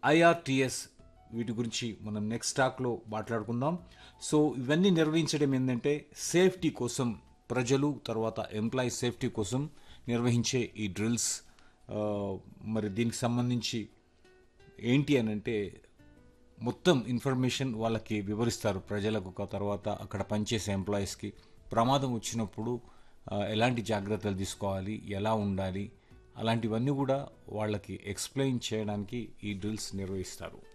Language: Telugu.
ఐఆర్టీఎస్ వీటి గురించి మనం నెక్స్ట్ టాక్లో మాట్లాడుకుందాం సో ఇవన్నీ నిర్వహించడం ఏంటంటే సేఫ్టీ కోసం ప్రజలు తర్వాత ఎంప్లాయీ సేఫ్టీ కోసం నిర్వహించే ఈ డ్రిల్స్ ఆ, మరి దీనికి సంబంధించి ఏంటి అని అంటే మొత్తం ఇన్ఫర్మేషన్ వాళ్ళకి వివరిస్తారు ప్రజలకు ఒక తర్వాత అక్కడ పనిచేసే ఎంప్లాయీస్కి ప్రమాదం వచ్చినప్పుడు ఆ, ఎలాంటి జాగ్రత్తలు తీసుకోవాలి ఎలా ఉండాలి అలాంటివన్నీ కూడా వాళ్ళకి ఎక్స్ప్లెయిన్ చేయడానికి ఈ డ్రిల్స్ నిర్వహిస్తారు